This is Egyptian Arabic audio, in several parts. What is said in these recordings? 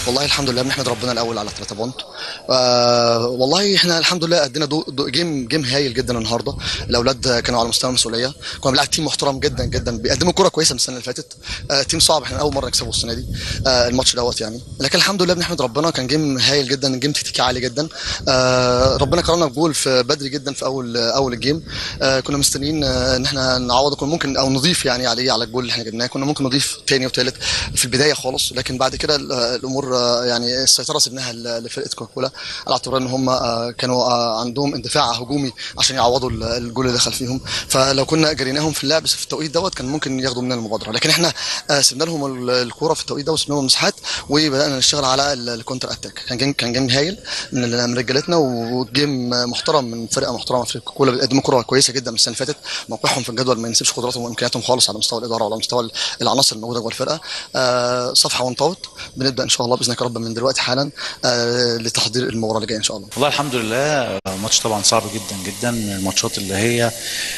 والله الحمد لله بنحمد ربنا الاول على 3 بونت آه والله احنا الحمد لله ادينا دو دو جيم جيم هايل جدا النهارده الاولاد كانوا على مستوى المسؤوليه كنا بنلعب تيم محترم جدا جدا بيقدموا كره كويسه من السنه اللي فاتت آه تيم صعب احنا اول مره نكسبه السنه دي آه الماتش دوت يعني لكن الحمد لله بنحمد ربنا كان جيم هايل جدا جيم تكتيكي عالي جدا آه ربنا كرمنا بجول في بدري جدا في اول اول الجيم آه كنا مستنيين آه ان احنا نعوض كنا ممكن او نضيف يعني عليه على الجول اللي احنا جبناه كنا ممكن نضيف تاني وتالت في البدايه خالص لكن بعد كده ال- الامور آه، يعني السيطره سيبناها ل- لفرقه كوكولا على اعتبار ان هم آه، كانوا آه، عندهم اندفاع هجومي عشان يعوضوا ال- الجول اللي دخل فيهم فلو كنا جريناهم في اللعب في التوقيت دوت كان ممكن ياخدوا مننا المبادره لكن احنا آه، سيبنا لهم ال- الكوره في التوقيت ده وسيبنا لهم المساحات وبدانا نشتغل على ال- الكونتر اتاك كان جيم كان جيم هايل من ال- من رجالتنا وجيم محترم من فرقه محترمه فرقه كوكولا بيقدموا كره كويسه جدا من السنه اللي فاتت موقعهم في الجدول ما ينسبش قدراتهم وامكانياتهم خالص على مستوى الاداره وعلى مستوى العناصر الموجوده جوه الفرقه آه، صفحه وانطوت بنبدا ان شاء الله باذنك يا رب من دلوقتي حالا آه، لتحضير المباراه اللي جايه ان شاء الله والله الحمد لله ماتش طبعا صعب جدا جدا من الماتشات اللي هي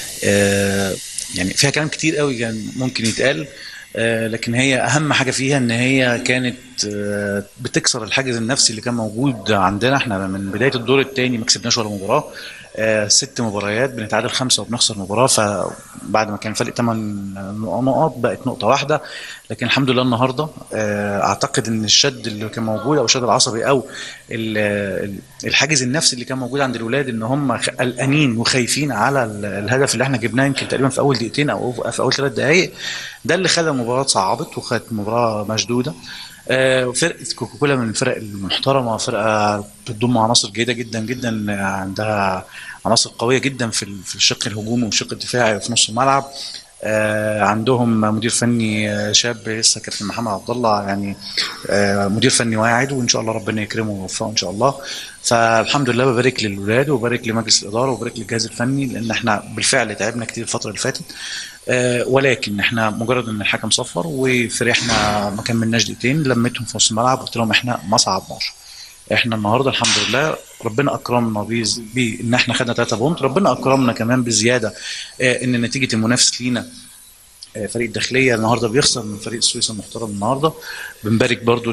آه، يعني فيها كلام كتير قوي كان ممكن يتقال آه، لكن هي اهم حاجه فيها ان هي كانت آه، بتكسر الحاجز النفسي اللي كان موجود عندنا احنا من بدايه الدور الثاني ما كسبناش ولا مباراه آه، ست مباريات بنتعادل خمسه وبنخسر مباراه فبعد ما كان فرق ثمان نقط بقت نقطه واحده لكن الحمد لله النهارده آه، اعتقد ان الشد اللي كان موجود او الشد العصبي او ال- ال- الحاجز النفسي اللي كان موجود عند الاولاد ان هم خ- قلقانين وخايفين على ال- الهدف اللي احنا جبناه يمكن تقريبا في اول دقيقتين او في اول ثلاث دقائق ده اللي خلى المباراه صعبت وكانت مباراه مشدوده آه، فرقه كوكاكولا من الفرق المحترمه فرقه بتضم عناصر جيده جدا جدا عندها عناصر قويه جدا في ال- في الشق الهجومي والشق الدفاعي في نص الملعب آه، عندهم مدير فني آه، شاب لسه كابتن محمد عبد الله يعني آه، مدير فني واعد وان شاء الله ربنا يكرمه ويوفقه ان شاء الله فالحمد لله ببارك للولاد وبارك لمجلس الاداره وبارك للجهاز الفني لان احنا بالفعل تعبنا كتير الفتره اللي فاتت آه، ولكن احنا مجرد ان الحكم صفر وفرحنا ما كملناش دقيقتين لميتهم في نص الملعب قلت لهم احنا ما صعدناش احنا النهارده الحمد لله ربنا اكرمنا بيز- بان احنا خدنا 3 بونت ربنا اكرمنا كمان بزياده آه، ان نتيجه المنافس لينا آه، فريق الداخليه النهارده بيخسر من فريق السويس المحترم النهارده بنبارك برضو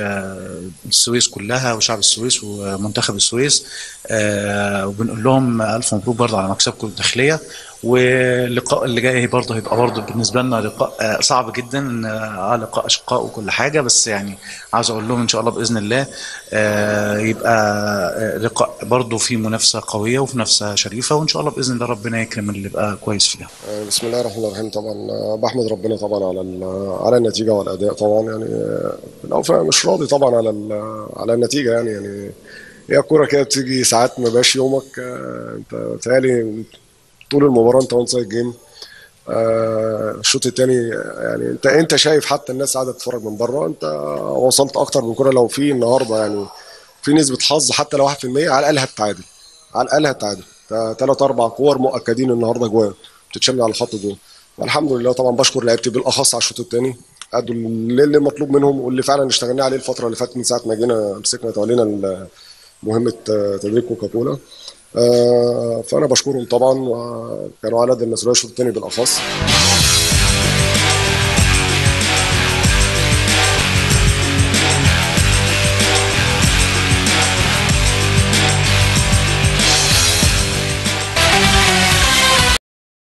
للسويس كلها وشعب السويس ومنتخب السويس آه، وبنقول لهم الف مبروك برضو على مكسبكم الداخليه واللقاء اللي جاي برضه هيبقى برضه بالنسبه لنا لقاء آه، صعب جدا اه لقاء اشقاء وكل حاجه بس يعني عاوز اقول لهم ان شاء الله باذن الله آه، يبقى آه، لقاء برضه فيه منافسه قويه وفي منافسه شريفه وان شاء الله باذن الله ربنا يكرم اللي يبقى كويس فيها آه، بسم الله الرحمن الرحيم طبعا آه، بحمد ربنا طبعا على ال- على النتيجه والاداء طبعا يعني آه، في الاول مش راضي طبعا على ال- على النتيجه يعني يعني هي الكوره كده بتيجي ساعات ما بقاش يومك آه، انت بتهيألي طول المباراه انت اون سايد جيم آه، الشوط الثاني يعني انت انت شايف حتى الناس قاعده تتفرج من بره انت وصلت اكتر من كوره لو في النهارده يعني في نسبه حظ حتى لو 1% على الاقل هتتعادل على الاقل هتتعادل ثلاث اربع كور مؤكدين النهارده جوان بتتشل على خط الجول والحمد لله طبعا بشكر لعيبتي بالاخص على الشوط الثاني ادوا اللي اللي مطلوب منهم واللي فعلا اشتغلنا عليه الفتره اللي فاتت من ساعه ما جينا مسكنا تولينا ال- مهمه آه، تدريب كوكاكولا آه، فانا بشكرهم طبعا وكانوا على قد المسؤوليه الشوط الثاني بالاخص